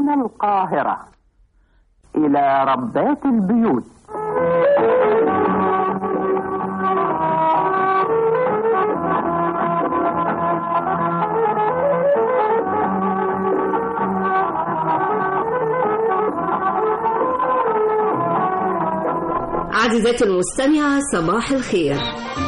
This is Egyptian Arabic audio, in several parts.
من القاهرة إلى ربات البيوت عزيزتي المستمعة صباح الخير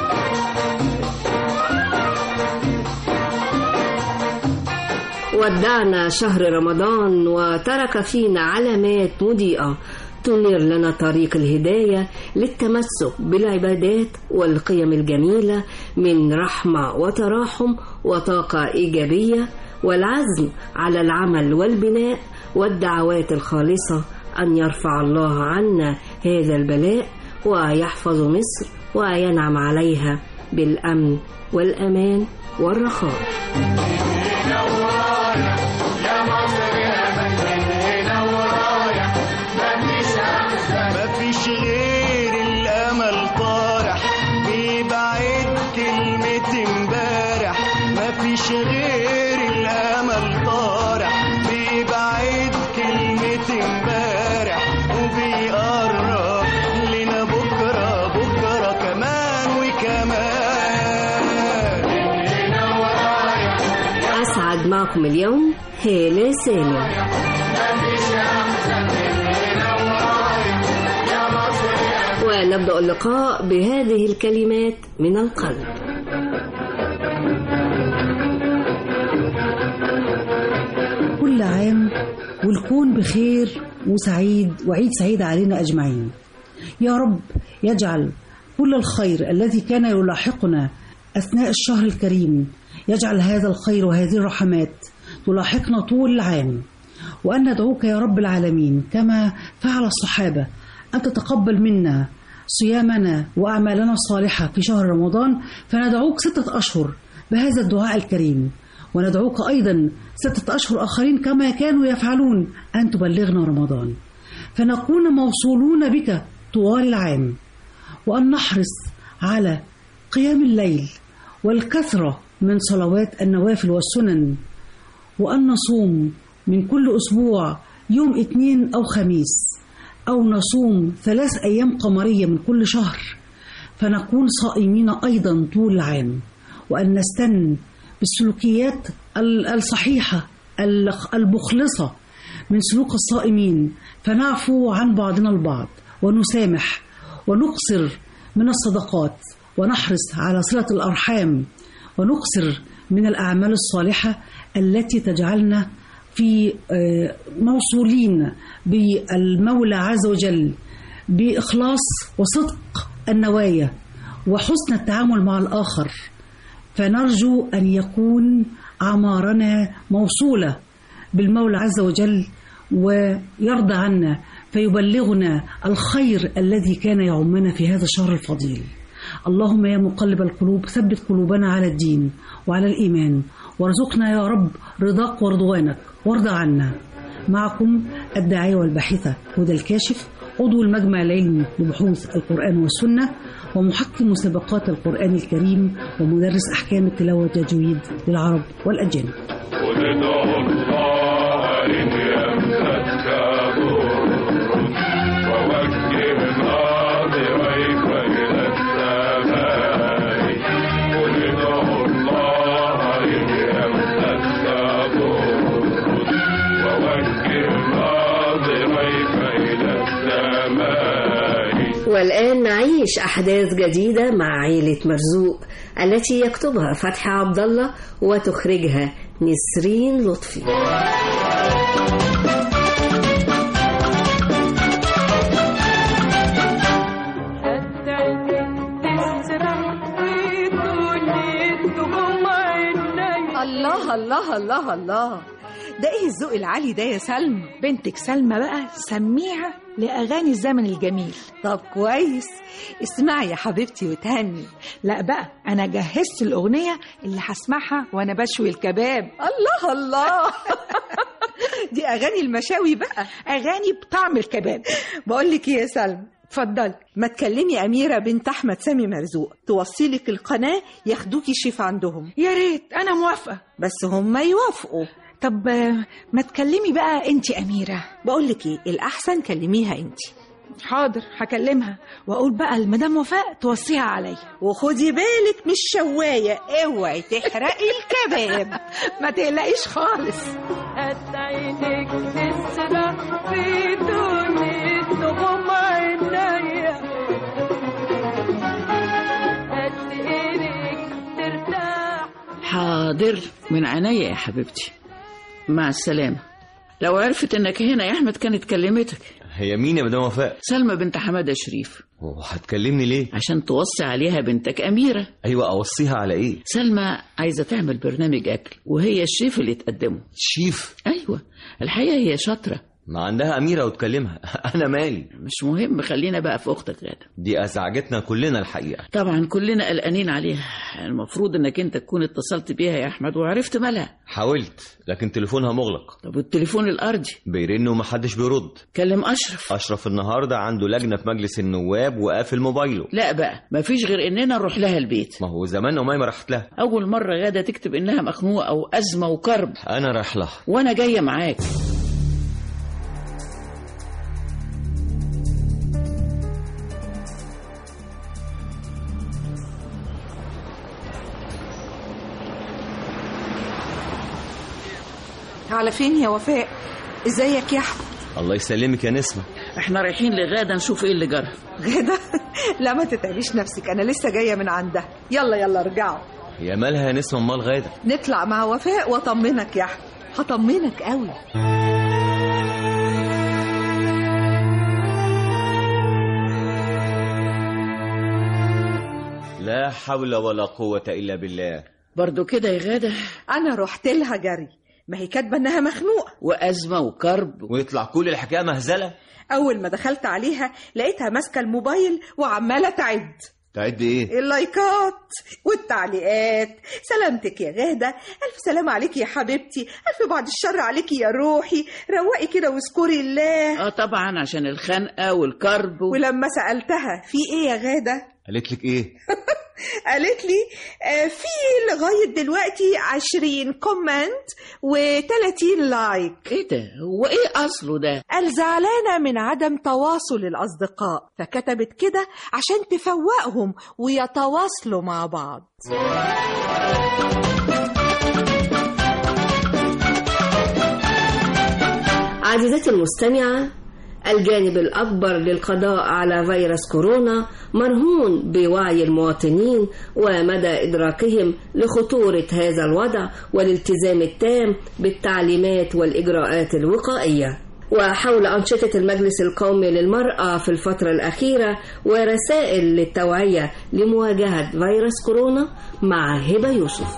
ودعنا شهر رمضان وترك فينا علامات مضيئة تنير لنا طريق الهداية للتمسك بالعبادات والقيم الجميلة من رحمة وتراحم وطاقة إيجابية والعزم على العمل والبناء والدعوات الخالصة أن يرفع الله عنا هذا البلاء ويحفظ مصر وينعم عليها بالأمن والأمان والرخاء مفيش غير الامل طارح بيبعد كلمة امبارح مفيش غير الامل طارح بيبعد كلمة امبارح وبيقرب لنا بكرة بكرة كمان وكمان أسعد معكم اليوم هالة سالم ونبدأ اللقاء بهذه الكلمات من القلب كل عام والكون بخير وسعيد وعيد سعيد علينا أجمعين يا رب يجعل كل الخير الذي كان يلاحقنا أثناء الشهر الكريم يجعل هذا الخير وهذه الرحمات تلاحقنا طول العام وأن ندعوك يا رب العالمين كما فعل الصحابة أن تتقبل منا صيامنا وأعمالنا الصالحة في شهر رمضان فندعوك ستة أشهر بهذا الدعاء الكريم وندعوك أيضا ستة أشهر آخرين كما كانوا يفعلون أن تبلغنا رمضان فنكون موصولون بك طوال العام وأن نحرص على قيام الليل والكثرة من صلوات النوافل والسنن وأن نصوم من كل أسبوع يوم اثنين أو خميس أو نصوم ثلاث أيام قمرية من كل شهر فنكون صائمين أيضا طول العام وأن نستن بالسلوكيات ال- الصحيحة ال- المخلصة من سلوك الصائمين فنعفو عن بعضنا البعض ونسامح ونقصر من الصدقات ونحرص على صلة الأرحام ونقصر من الأعمال الصالحة التي تجعلنا في آه، موصولين بالمولى عز وجل بإخلاص وصدق النوايا وحسن التعامل مع الآخر فنرجو أن يكون أعمارنا موصولة بالمولى عز وجل ويرضى عنا فيبلغنا الخير الذي كان يعمنا في هذا الشهر الفضيل اللهم يا مقلب القلوب ثبت قلوبنا على الدين وعلى الإيمان وارزقنا يا رب رضاك ورضوانك وارضى عنا معكم الداعية والباحثة هدى الكاشف عضو المجمع العلمي لبحوث القرآن والسنة ومحكم مسابقات القرآن الكريم ومدرس أحكام التلاوة والتجويد للعرب والأجانب وندعو الله إن يمسك ضر ووجه ناظريك إلى السماء وندعو الله إن يمسك ضر ووجه ناظريك إلى السماء والآن نعيش أحداث جديدة مع عيلة مرزوق التي يكتبها فتحي عبد الله وتخرجها نسرين لطفي الله الله الله الله ده ايه الذوق العالي ده يا سلمى بنتك سلمى بقى سميها لأغاني الزمن الجميل طب كويس اسمعي يا حبيبتي وتهني لا بقى أنا جهزت الأغنية اللي هسمعها وأنا بشوي الكباب الله الله دي اغاني المشاوي بقى أغاني بطعم الكباب بقول لك ايه يا سلمى اتفضلي ما تكلمي أميرة بنت أحمد سامي مرزوق توصيلك القناة ياخدوكي شيف عندهم يا ريت أنا موافقة بس هم يوافقوا طب آه، ما تكلمي بقى انت اميره بقول لك ايه الاحسن كلميها انت حاضر هكلمها واقول بقى لمدام وفاء توصيها عليا وخدي بالك مش شوايه اوعي تحرقي الكباب ما تقلقيش خالص قد عينك تسرح في دنيا نغم عينيا قد ايدك ترتاح حاضر من عينيا يا حبيبتي مع السلامة لو عرفت انك هنا يا احمد كانت كلمتك هي مين يا مدام وفاء سلمى بنت حمادة شريف وهتكلمني ليه عشان توصي عليها بنتك أميرة ايوه اوصيها على ايه سلمى عايزة تعمل برنامج أكل وهي الشيف اللي تقدمه شيف أيوة الحقيقة هي شاطرة ما عندها اميره وتكلمها انا مالي مش مهم خلينا بقى في أختك غادة دي ازعجتنا كلنا الحقيقه طبعا كلنا قلقانين عليها المفروض انك انت تكون اتصلت بيها يا احمد وعرفت مالها حاولت لكن تليفونها مغلق طب والتليفون الارضي بيرن ومحدش بيرد كلم اشرف اشرف النهارده عنده لجنه في مجلس النواب وقافل موبايله لا بقى مفيش غير اننا نروح لها البيت ما هو زمان اميمه راحت لها اول مره غاده تكتب انها مخنوقه وازمه وكرب انا رايح لها وانا جايه معاك على فين يا وفاء ازيك يا احمد الله يسلمك يا نسمه احنا رايحين لغاده نشوف ايه اللي جرى غدا لا ما تتعبيش نفسك انا لسه جايه من عندها يلا يلا ارجعوا يا مالها يا نسمه امال غاده نطلع مع وفاء واطمنك يا احمد هطمنك قوي لا حول ولا قوه الا بالله برضو كده يا غاده انا رحت لها جري ما هي كاتبه انها مخنوقه وازمه وكرب ويطلع كل الحكايه مهزله اول ما دخلت عليها لقيتها ماسكه الموبايل وعماله تعد تعد ايه اللايكات والتعليقات سلامتك يا غادة ألف سلام عليك يا حبيبتي ألف بعد الشر عليك يا روحي روقي كده واذكري الله اه طبعا عشان الخنقه والكرب و... ولما سألتها في إيه يا غادة قالت لك ايه قالت لي آه، في لغاية دلوقتي عشرين كومنت و30 لايك ايه ده هو ايه اصله ده قال زعلانة من عدم تواصل الأصدقاء فكتبت كده عشان تفوقهم ويتواصلوا مع بعض عزيزتي المستمعة الجانب الأكبر للقضاء على فيروس كورونا مرهون بوعي المواطنين ومدى إدراكهم لخطورة هذا الوضع والالتزام التام بالتعليمات والإجراءات الوقائية وحول أنشطة المجلس القومي للمرأة في الفترة الأخيرة ورسائل للتوعية لمواجهة فيروس كورونا مع هبة يوسف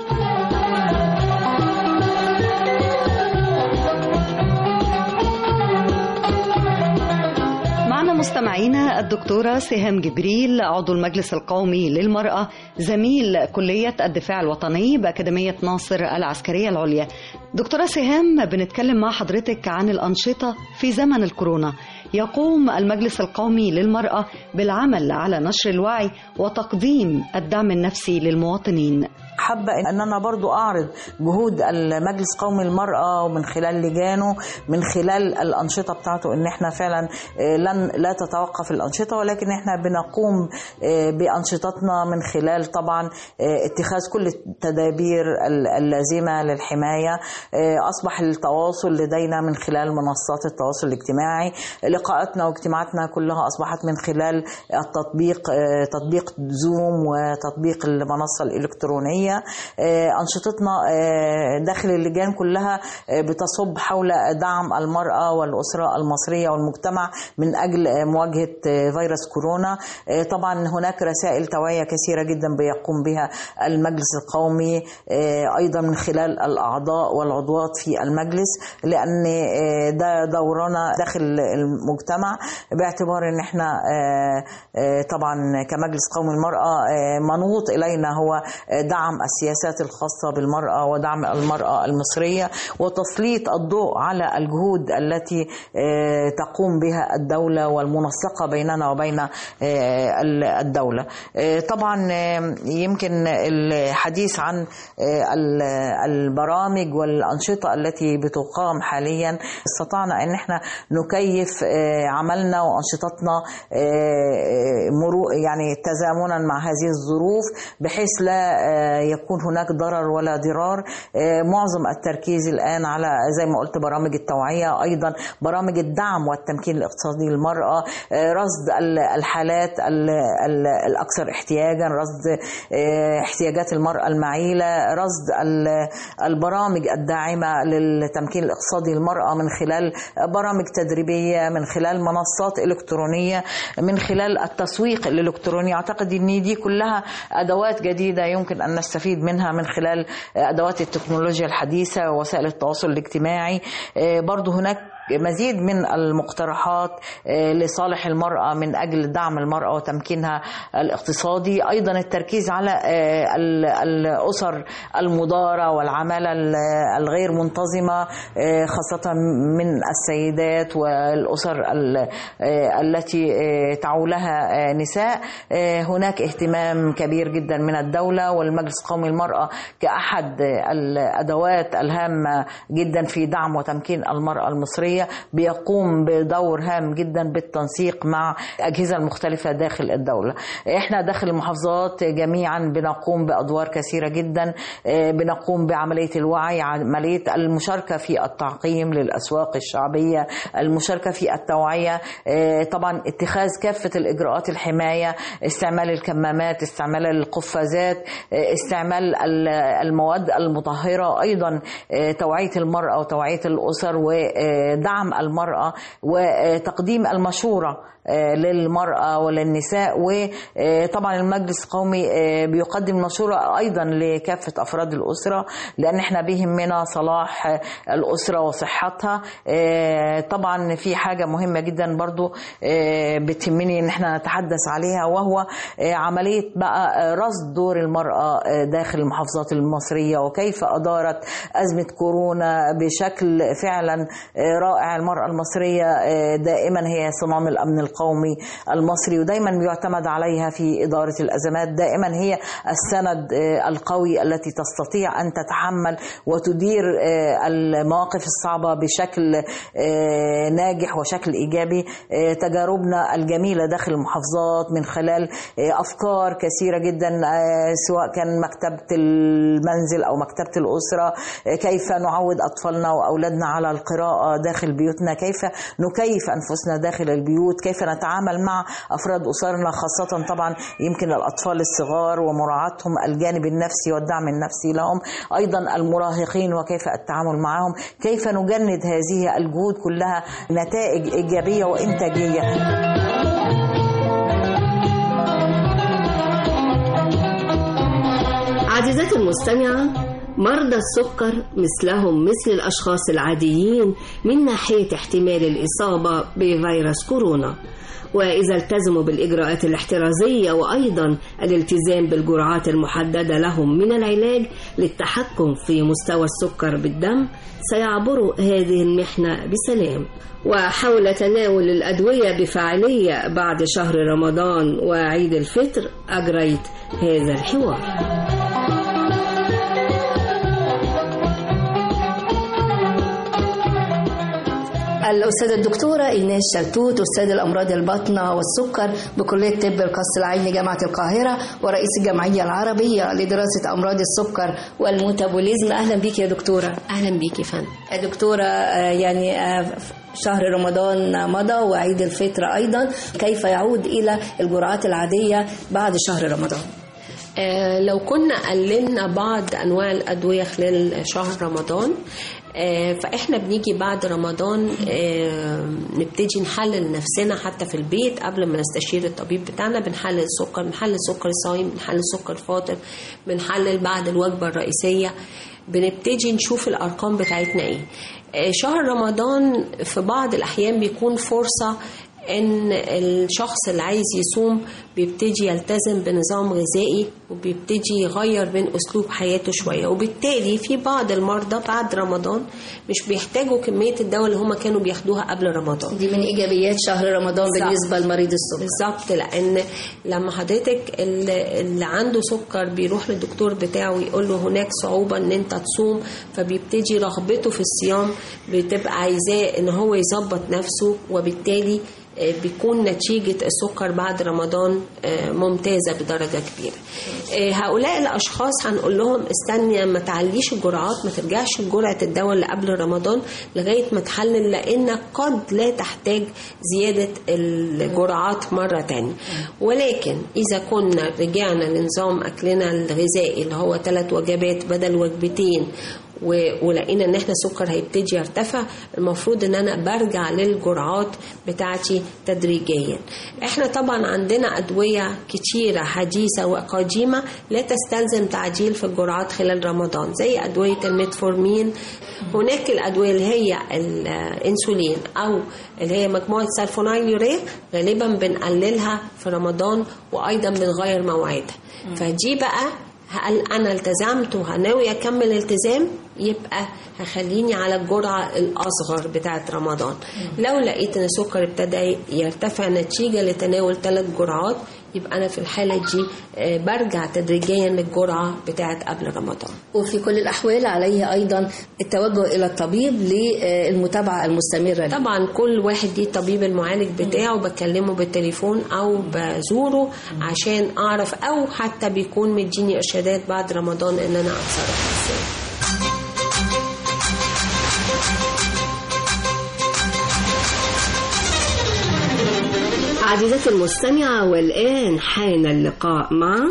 معنا مستمعينا الدكتورة سهام جبريل عضو المجلس القومي للمرأة زميل كلية الدفاع الوطني بأكاديمية ناصر العسكرية العليا دكتورة سهام بنتكلم مع حضرتك عن الأنشطة في زمن الكورونا يقوم المجلس القومي للمرأة بالعمل على نشر الوعي وتقديم الدعم النفسي للمواطنين حابة ان انا برضو اعرض جهود المجلس القومي للمرأة ومن خلال لجانه من خلال الانشطة بتاعته ان احنا فعلا آه، لن لا تتوقف الانشطة ولكن احنا بنقوم آه، بانشطتنا من خلال طبعا آه، اتخاذ كل التدابير ال- اللازمة للحماية آه، اصبح التواصل لدينا من خلال منصات التواصل الاجتماعي لقاءاتنا واجتماعاتنا كلها اصبحت من خلال التطبيق آه، تطبيق زوم وتطبيق المنصة الإلكترونية آه، أنشطتنا آه، داخل اللجان كلها آه، بتصب حول دعم المرأة والأسرة المصرية والمجتمع من أجل آه، مواجهة آه، فيروس كورونا آه، طبعا هناك رسائل توعية كثيرة جدا بيقوم بها المجلس القومي آه، أيضا من خلال الأعضاء والعضوات في المجلس لأن آه، ده دورنا داخل المجتمع باعتبار ان احنا آه، آه، طبعا كمجلس قومي المرأة آه، منوط إلينا هو آه، دعم السياسات الخاصة بالمرأة ودعم المرأة المصرية وتسليط الضوء على الجهود التي آه، تقوم بها الدولة والمنسقة بيننا وبين آه، ال- الدولة آه، طبعا آه، يمكن الحديث عن آه، ال- البرامج وال- الأنشطة التي بتقام حاليا استطعنا أن احنا نكيف آه، عملنا وأنشطتنا آه، مرو يعني تزامنا مع هذه الظروف بحيث لا آه، يكون هناك ضرر ولا ضرار آه، معظم التركيز الآن على زي ما قلت برامج التوعية أيضا برامج الدعم والتمكين الاقتصادي للمرأة آه، رصد ال- الحالات ال- ال- الأكثر احتياجا رصد آه، احتياجات المرأة المعيلة رصد ال- البرامج الداعمة للتمكين الاقتصادي للمرأة من خلال برامج تدريبية من خلال منصات إلكترونية من خلال التسويق الإلكتروني أعتقد أن دي كلها أدوات جديدة يمكن أن نستفيد منها من خلال أدوات التكنولوجيا الحديثة ووسائل التواصل الاجتماعي آه، برضو هناك مزيد من المقترحات آه، لصالح المرأة من أجل دعم المرأة وتمكينها الاقتصادي أيضا التركيز على آه، ال- الأسر المضارة والعمالة ال- الغير منتظمة آه، خاصة من السيدات والأسر ال- آه، التي آه، تعولها آه، نساء آه، هناك اهتمام كبير جدا من الدولة والمجلس القومي للمرأة كأحد الأدوات الهامة جدا في دعم وتمكين المرأة المصرية بيقوم بدور هام جدا بالتنسيق مع الأجهزة المختلفة داخل الدولة احنا داخل المحافظات جميعا بنقوم بأدوار كثيرة جدا آه، بنقوم بعملية الوعي عملية المشاركة في التعقيم للأسواق الشعبية المشاركة في التوعية آه، طبعا اتخاذ كافة الإجراءات الحماية استعمال الكمامات استعمال القفازات آه، استعمال ال- المواد المطهرة أيضا آه، توعية المرأة وتوعية الأسر ودعم المرأة وتقديم المشورة آه، للمرأة وللنساء وطبعا المجلس القومي آه، بيقدم مشورة أيضا لكافة أفراد الأسرة لأن احنا بيهمنا صلاح آه، الأسرة وصحتها آه، طبعا في حاجة مهمة جدا برضو آه، بتهمني ان احنا نتحدث عليها وهو آه، عملية بقى آه، رصد دور المرأة آه، داخل المحافظات المصرية وكيف أدارت أزمة كورونا بشكل فعلا آه، رائع المرأة المصرية آه، دائما هي صمام الأمن القومي المصري ودايما بيعتمد عليها في إدارة الأزمات دائما هي السند آه، القوي التي تستطيع أن تتحمل وتدير آه، المواقف الصعبة بشكل آه، ناجح وشكل إيجابي آه، تجاربنا الجميلة داخل المحافظات من خلال آه، أفكار كثيرة جدا آه، سواء كان مكتبة المنزل أو مكتبة الأسرة آه، كيف نعود أطفالنا وأولادنا على القراءة داخل بيوتنا كيف نكيف أنفسنا داخل البيوت كيف نتعامل مع أفراد أسرنا خاصة طبعا يمكن الأطفال الصغار ومراعاتهم الجانب النفسي والدعم النفسي لهم أيضا المراهقين وكيف التعامل معهم كيف نجند هذه الجهود كلها نتائج إيجابية وإنتاجية عزيزتي المستمعة مرضى السكر مثلهم مثل الأشخاص العاديين من ناحية احتمال الإصابة بفيروس كورونا وإذا التزموا بالإجراءات الاحترازية وأيضا الالتزام بالجرعات المحددة لهم من العلاج للتحكم في مستوى السكر بالدم سيعبروا هذه المحنة بسلام وحول تناول الأدوية بفاعلية بعد شهر رمضان وعيد الفطر أجريت هذا الحوار الأستاذة الدكتورة إيناس شلتوت أستاذ الأمراض الباطنة والسكر بكلية طب القصر العيني جامعة القاهرة ورئيس الجمعية العربية لدراسة أمراض السكر والميتابوليزم أهلا بك يا دكتورة أهلا بيك يا فندم دكتورة آه، يعني آه، شهر رمضان مضى وعيد الفطر أيضا كيف يعود إلى الجرعات العادية بعد شهر رمضان آه لو كنا قللنا بعض أنواع الأدوية خلال شهر رمضان آه، فاحنا بنيجي بعد رمضان آه، نبتدي نحلل نفسنا حتى في البيت قبل ما نستشير الطبيب بتاعنا بنحلل السكر بنحلل سكر صايم بنحلل سكر فاطر بنحلل بعد الوجبة الرئيسية بنبتدي نشوف الأرقام بتاعتنا ايه آه، شهر رمضان في بعض الأحيان بيكون فرصة ان الشخص اللي عايز يصوم بيبتدي يلتزم بنظام غذائي وبيبتدي يغير من أسلوب حياته شوية وبالتالي في بعض المرضى بعد رمضان مش بيحتاجوا كمية الدواء اللي هم كانوا بياخدوها قبل رمضان دي من إيجابيات شهر رمضان بالظبط. بالنسبة لمريض السكر بالظبط لان لما حضرتك اللي اللي عنده سكر بيروح للدكتور بتاعه يقول له هناك صعوبه ان انت تصوم فبيبتدي رغبته في الصيام بتبقى عايزاه ان هو يظبط نفسه وبالتالي آه، بيكون نتيجة السكر بعد رمضان آه، ممتازة بدرجة كبيرة آه، هؤلاء الأشخاص هنقول لهم استني ما تعليش الجرعات ما ترجعش لجرعة الدواء اللي قبل رمضان لغاية ما تحلل لأنك قد لا تحتاج زيادة الجرعات مرة تانية ولكن إذا كنا رجعنا لنظام أكلنا الغذائي اللي هو ثلاث وجبات بدل وجبتين و- ولقينا ان احنا السكر هيبتدي يرتفع المفروض ان انا برجع للجرعات بتاعتي تدريجيا احنا طبعا عندنا ادويه كتيره حديثه وقديمه لا تستلزم تعديل في الجرعات خلال رمضان زي ادويه الميتفورمين هناك الادويه اللي هي الانسولين او اللي هي مجموعه سلفونايل يوريا غالبا بنقللها في رمضان وايضا بنغير موعدها فدي بقى هل انا التزمت وهناوي اكمل التزام يبقى هخليني على الجرعه الاصغر بتاعه رمضان لو لقيت ان السكر ابتدى يرتفع نتيجه لتناول ثلاث جرعات يبقى انا في الحاله دي آه، برجع تدريجيا للجرعه بتاعه قبل رمضان وفي كل الأحوال عليه أيضا التوجه إلى الطبيب للمتابعة المستمرة له. طبعا كل واحد ليه الطبيب المعالج بتاعه بكلمه بالتليفون او بزوره عشان اعرف او حتى بيكون مديني ارشادات بعد رمضان ان انا اتصرف ازاي عزيزتي المستمعة والآن حان اللقاء مع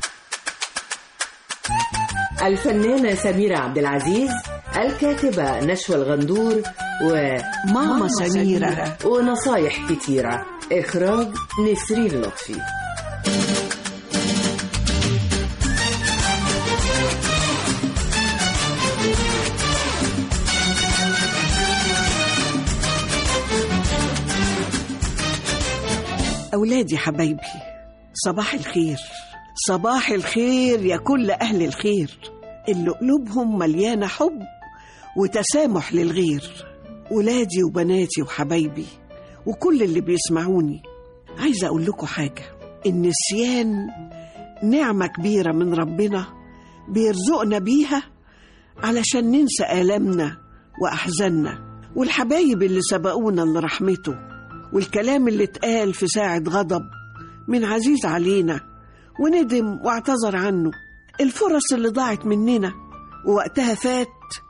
الفنانة سميرة عبد العزيز الكاتبة نشوى الغندور وماما سميرة ونصايح كتيرة إخراج نسرين لطفي أولادي حبايبي صباح الخير صباح الخير يا كل أهل الخير اللي قلوبهم مليانة حب وتسامح للغير ولادي وبناتي وحبايبي وكل اللي بيسمعوني عايزة أقول لكم حاجة النسيان نعمة كبيرة من ربنا بيرزقنا بيها علشان ننسى آلامنا وأحزاننا والحبايب اللي سبقونا لرحمته والكلام اللي اتقال في ساعة غضب من عزيز علينا وندم واعتذر عنه الفرص اللي ضاعت مننا ووقتها فات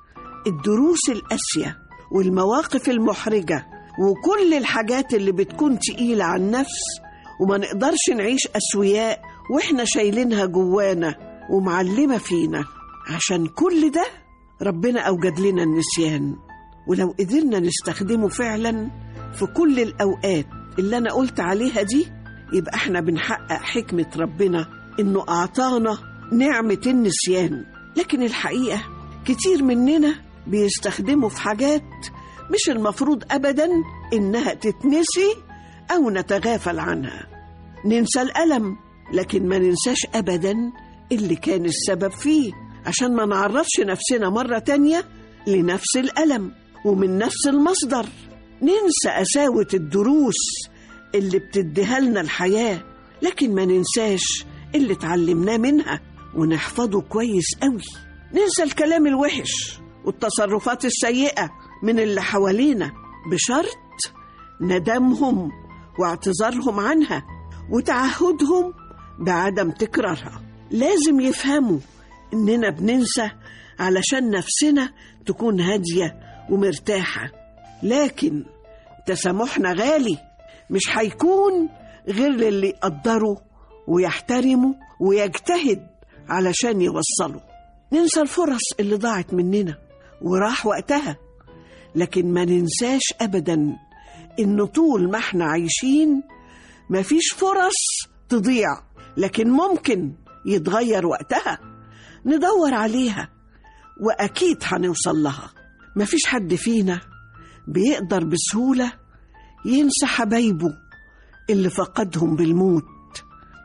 الدروس القاسية والمواقف المحرجة وكل الحاجات اللي بتكون تقيلة على النفس وما نقدرش نعيش أسوياء وإحنا شايلينها جوانا ومعلمة فينا عشان كل ده ربنا أوجد لنا النسيان ولو قدرنا نستخدمه فعلا في كل الأوقات اللي أنا قلت عليها دي يبقى احنا بنحقق حكمة ربنا إنه أعطانا نعمة النسيان لكن الحقيقة كتير مننا بيستخدموا في حاجات مش المفروض أبدا إنها تتنسي أو نتغافل عنها ننسى الألم لكن ما ننساش أبدا اللي كان السبب فيه عشان ما نعرضش نفسنا مرة تانية لنفس الألم ومن نفس المصدر ننسى قساوة الدروس اللي بتديها لنا الحياة لكن ما ننساش اللي اتعلمناه منها ونحفظه كويس قوي ننسى الكلام الوحش والتصرفات السيئة من اللي حوالينا بشرط ندمهم واعتذارهم عنها وتعهدهم بعدم تكرارها لازم يفهموا إننا بننسى علشان نفسنا تكون هادية ومرتاحة لكن تسامحنا غالي مش هيكون غير للي يقدروا ويحترموا ويجتهد علشان يوصلوا ننسى الفرص اللي ضاعت مننا وراح وقتها لكن ما ننساش أبدا إن طول ما احنا عايشين مفيش فرص تضيع لكن ممكن يتغير وقتها ندور عليها وأكيد هنوصل لها مفيش حد فينا بيقدر بسهولة ينسى حبايبه اللي فقدهم بالموت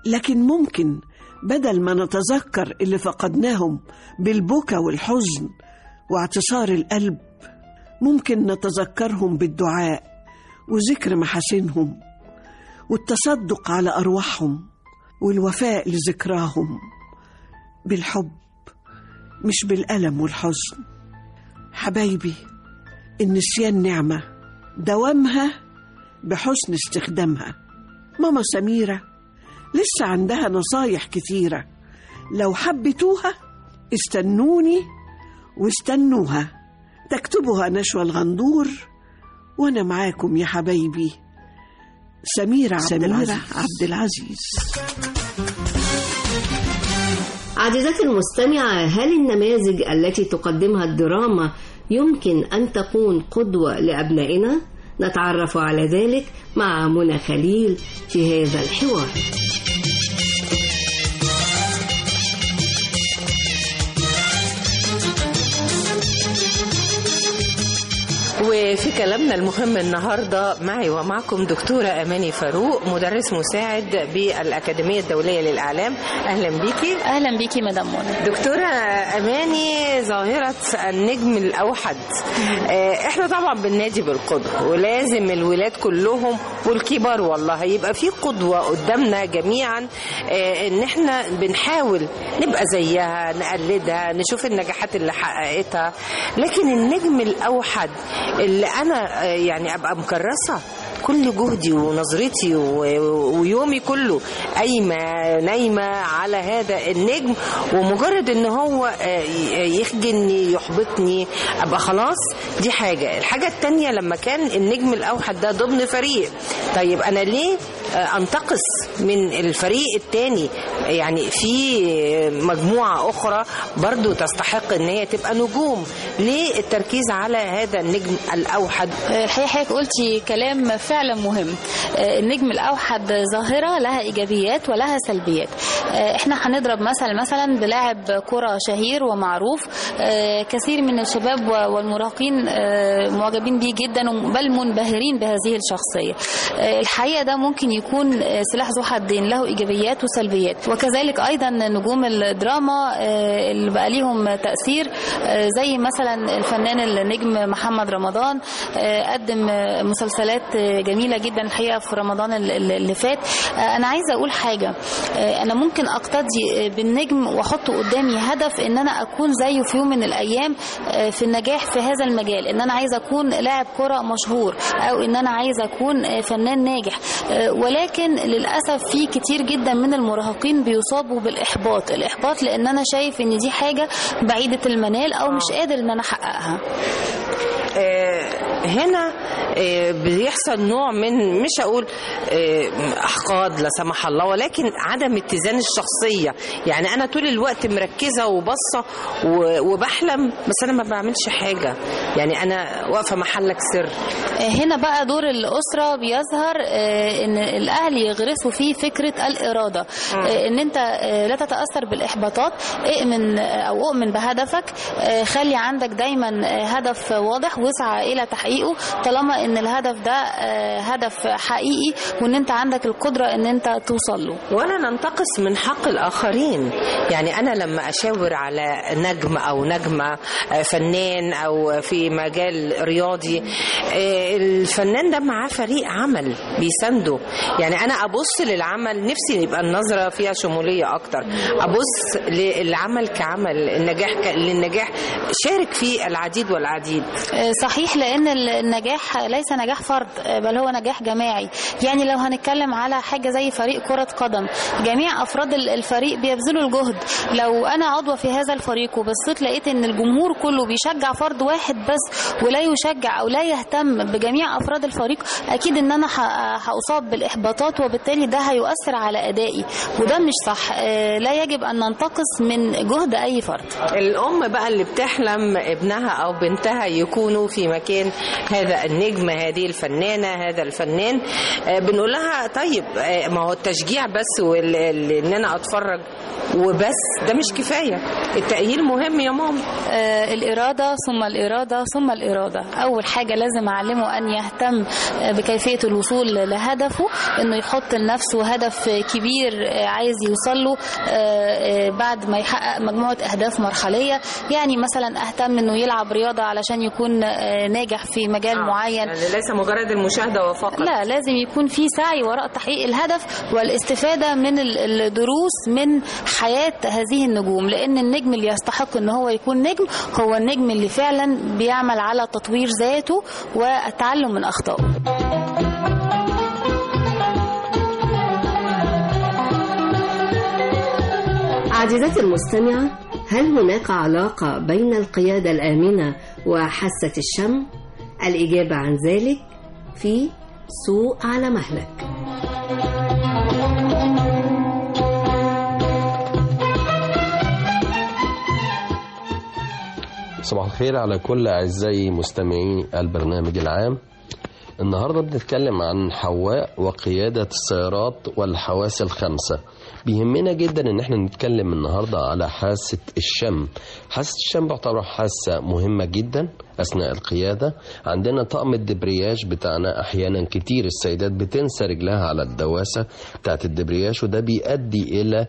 لكن ممكن بدل ما نتذكر اللي فقدناهم بالبكا والحزن واعتصار القلب ممكن نتذكرهم بالدعاء وذكر محاسنهم والتصدق على أرواحهم والوفاء لذكراهم بالحب مش بالألم والحزن حبايبي النسيان نعمة دوامها بحسن استخدامها ماما سميرة لسه عندها نصايح كتيرة لو حبيتوها استنوني واستنوها تكتبها نشوى الغندور وأنا معاكم يا حبايبي سميرة عبد سميرة العزيز, عبد العزيز. عزيزتي المستمعة هل النماذج التي تقدمها الدراما يمكن أن تكون قدوة لأبنائنا؟ نتعرف على ذلك مع منى خليل في هذا الحوار وفي كلامنا المهم النهارده معي ومعكم دكتوره اماني فاروق مدرس مساعد بالاكاديميه الدوليه للاعلام اهلا بيكي اهلا بيكي مدام منى دكتوره اماني ظاهره النجم الاوحد آه، احنا طبعا بننادي بالقدوه ولازم الولاد كلهم والكبار والله يبقى في قدوه قدامنا جميعا آه، ان احنا بنحاول نبقى زيها نقلدها نشوف النجاحات اللي حققتها لكن النجم الاوحد اللي انا آه، يعني ابقى مكرسه كل جهدي ونظرتي و- ويومي كله قايمه نايمه على هذا النجم ومجرد ان هو آه، ي- يخجلني يحبطني ابقى خلاص دي حاجه الحاجه التانية لما كان النجم الاوحد ده ضمن فريق طيب انا ليه آه، انتقص من الفريق التاني يعني في مجموعه اخرى برضو تستحق ان هي تبقى نجوم ليه التركيز على هذا النجم الاوحد الحقيقه حضرتك قلتي كلام فعلا مهم آه، النجم الاوحد ظاهره لها ايجابيات ولها سلبيات آه، احنا هنضرب مثل مثلا بلاعب كره شهير ومعروف آه، كثير من الشباب و- والمراهقين آه، معجبين بيه جدا بل منبهرين بهذه الشخصيه آه، الحقيقه ده ممكن يكون آه، سلاح ذو حدين له ايجابيات وسلبيات وكذلك ايضا نجوم الدراما آه، اللي بقى ليهم تاثير آه، زي مثلا الفنان النجم محمد رمضان آه، قدم آه، مسلسلات آه، جميله جدا الحقيقه في رمضان ال- ال- اللي فات آه، انا عايزه اقول حاجه آه، انا ممكن اقتدي آه، بالنجم واحط قدامي هدف ان انا اكون زيه في يوم من الايام آه، في النجاح في هذا المجال ان انا عايزه اكون لاعب كره مشهور او ان انا عايزه اكون آه، فنان ناجح آه، ولكن للاسف في كتير جدا من المراهقين بيصابوا بالاحباط الاحباط لان انا شايف ان دي حاجه بعيده المنال او مش قادر ان انا احققها آه، هنا آه، بيحصل نوع من مش هقول آه، احقاد لا سمح الله ولكن عدم اتزان الشخصيه يعني انا طول الوقت مركزه وباصه و- وبحلم بس انا ما بعملش حاجه يعني انا واقفه محلك سر هنا بقى دور الأسرة بيظهر آه، إن الأهل يغرسوا فيه فكرة الإرادة آه، إن أنت آه، لا تتأثر بالإحباطات اؤمن آه، أو أؤمن بهدفك آه، خلي عندك دايما آه، هدف واضح واسعى إلى تحقيقه طالما إن الهدف ده آه، هدف حقيقي وإن أنت عندك القدرة إن أنت توصل له ولا ننتقص من حق الآخرين يعني أنا لما أشاور على نجم أو نجمة آه، فنان أو في مجال رياضي آه، الفنان ده معاه فريق عمل بيسنده يعني أنا أبص للعمل نفسي يبقى النظرة فيها شمولية أكتر أبص للعمل كعمل النجاح ك... للنجاح شارك فيه العديد والعديد آه، صحيح لان ال- النجاح ليس نجاح فرد آه، بل هو نجاح جماعي يعني لو هنتكلم على حاجه زي فريق كره قدم جميع افراد ال- الفريق بيبذلوا الجهد لو انا عضوه في هذا الفريق وبصيت لقيت ان الجمهور كله بيشجع فرد واحد بس ولا يشجع او لا يهتم بجميع افراد الفريق اكيد ان انا ه- هاصاب بالاحباطات وبالتالي ده هيؤثر على ادائي وده مش صح آه، لا يجب ان ننتقص من جهد اي فرد الأم بقى اللي بتحلم ابنها أو بنتها يكونوا في مكان هذا النجم هذه الفنانة هذا الفنان آه، بنقول لها طيب آه، ما هو التشجيع بس وإن أنا أتفرج وبس ده مش كفايه التاهيل مهم يا ماما آه، الإرادة ثم الإرادة ثم الإرادة أول حاجة لازم أعلمه أن يهتم آه، بكيفية الوصول لهدفه أنه يحط لنفسه هدف كبير آه، عايز يوصل له آه، آه، بعد ما يحقق مجموعة أهداف مرحلية يعني مثلا أهتم أنه يلعب رياضة علشان يكون آه، ناجح في مجال معين يعني ليس مجرد المشاهده وفقط لا لازم يكون في سعي وراء تحقيق الهدف والاستفادة من ال- الدروس من حياة هذه النجوم لأن النجم اللي يستحق أن هو يكون نجم هو النجم اللي فعلا بيعمل على تطوير ذاته والتعلم من أخطائه عزيزتي المستمعة هل هناك علاقة بين القيادة الآمنة وحاسة الشم؟ الإجابة عن ذلك في سوق على مهلك صباح الخير على كل أعزائي مستمعي البرنامج العام النهاردة بنتكلم عن حواء وقيادة السيارات والحواس الخمسة بيهمنا جدا ان احنا نتكلم النهاردة على حاسة الشم حاسة الشم تعتبر حاسة مهمة جدا أثناء القيادة عندنا طقم الدبرياج بتاعنا أحيانا كتير السيدات بتنسى رجلها على الدواسة بتاعت الدبرياج وده بيؤدي إلى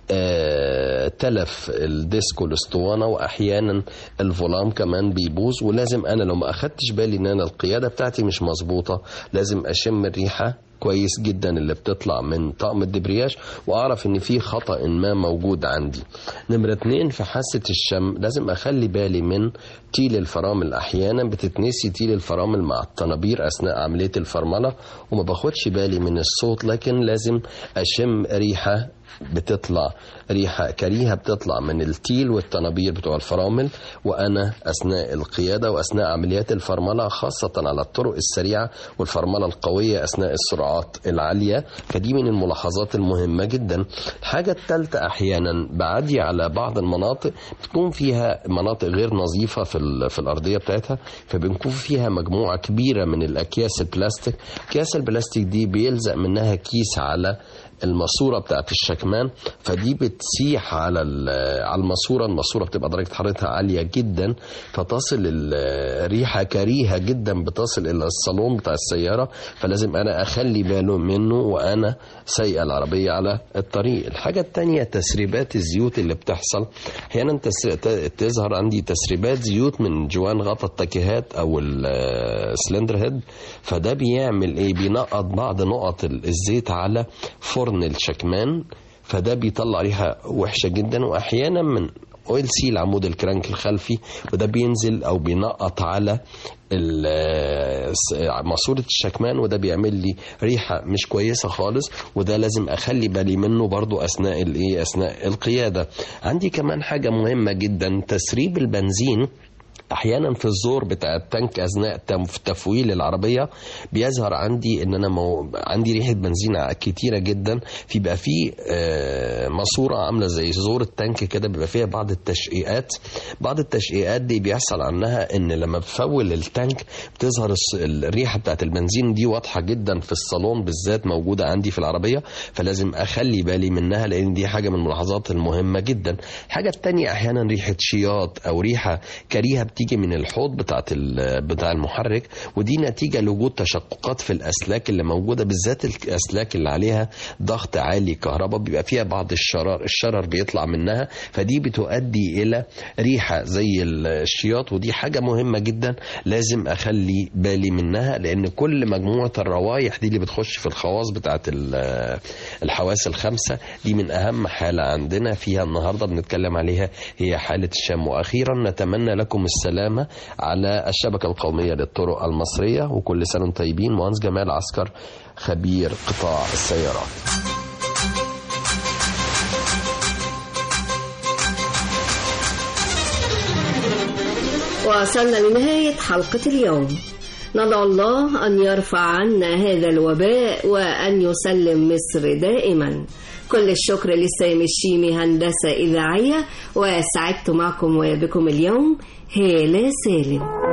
آه، تلف الديسك والاسطوانه واحيانا الفولام كمان بيبوظ ولازم انا لو ما اخدتش بالي ان انا القياده بتاعتي مش مظبوطه لازم اشم الريحه كويس جدا اللي بتطلع من طقم الدبرياج واعرف ان في خطا ما موجود عندي نمره اتنين في حاسه الشم لازم اخلي بالي من تيل الفرامل احيانا بتتنسي تيل الفرامل مع الطنابير اثناء عمليه الفرمله وما باخدش بالي من الصوت لكن لازم اشم ريحه بتطلع ريحة كريهة بتطلع من التيل والطنابير بتوع الفرامل وأنا أثناء القيادة وأثناء عمليات الفرملة خاصة على الطرق السريعة والفرملة القوية أثناء السرعات العالية فدي من الملاحظات المهمة جدا الحاجة الثالثة أحيانا بعدي على بعض المناطق بتكون فيها مناطق غير نظيفة في, ال- في الأرضية بتاعتها فبنكون فيها مجموعة كبيرة من الأكياس البلاستيك أكياس البلاستيك دي بيلزق منها كيس على الماسوره بتاعت الشكمان فدي بتسيح على ال- على الماسوره الماسوره بتبقى درجه حرارتها عاليه جدا فتصل الريحه كريهه جدا بتصل الى الصالون بتاع السياره فلازم انا اخلي باله منه وانا سايق العربيه على الطريق الحاجه الثانيه تسريبات الزيوت اللي بتحصل احيانا تس- ت- تظهر عندي تسريبات زيوت من جوان غطا التكيهات او السلندر هيد فده بيعمل ايه بينقط بعض نقط ال- الزيت على فرن الشكمان فده بيطلع ريحه وحشه جدا واحيانا من اويل سيل عمود الكرانك الخلفي وده بينزل او بينقط على ال- س- ماسورة الشكمان وده بيعمل لي ريحة مش كويسة خالص وده لازم أخلي بالي منه برضو أثناء الإيه أثناء القيادة عندي كمان حاجة مهمة جدا تسريب البنزين احيانا في الزور بتاع التانك اثناء تم- تفويل العربيه بيظهر عندي ان انا مو... عندي ريحه بنزين ع- كتيره جدا في بقى في آه، ماسوره عامله زي زور التانك كده بيبقى فيها بعض التشقيقات بعض التشقيقات دي بيحصل عنها ان لما بفول التانك بتظهر الس- الريحه بتاعت البنزين دي واضحه جدا في الصالون بالذات موجوده عندي في العربيه فلازم اخلي بالي منها لان دي حاجه من الملاحظات المهمه جدا الحاجه التانية احيانا ريحه شياط او ريحه كريهه بتيجي من الحوض بتاعت ال- بتاع المحرك ودي نتيجه لوجود تشققات في الاسلاك اللي موجوده بالذات الاسلاك اللي عليها ضغط عالي كهرباء بيبقى فيها بعض الشرر الشرر بيطلع منها فدي بتؤدي الى ريحه زي ال- الشياط ودي حاجه مهمه جدا لازم اخلي بالي منها لان كل مجموعه الروايح دي اللي بتخش في الخواص بتاعت ال- الحواس الخمسه دي من اهم حاله عندنا فيها النهارده بنتكلم عليها هي حاله الشم واخيرا نتمنى لكم السلامه على الشبكه القوميه للطرق المصريه وكل سنه وانتم طيبين مهندس جمال عسكر خبير قطاع السيارات وصلنا لنهاية حلقة اليوم ندعو الله أن يرفع عنا هذا الوباء وأن يسلم مصر دائما كل الشكر لسام الشيمي هندسة إذاعية وسعدت معكم وبكم اليوم هالة سالم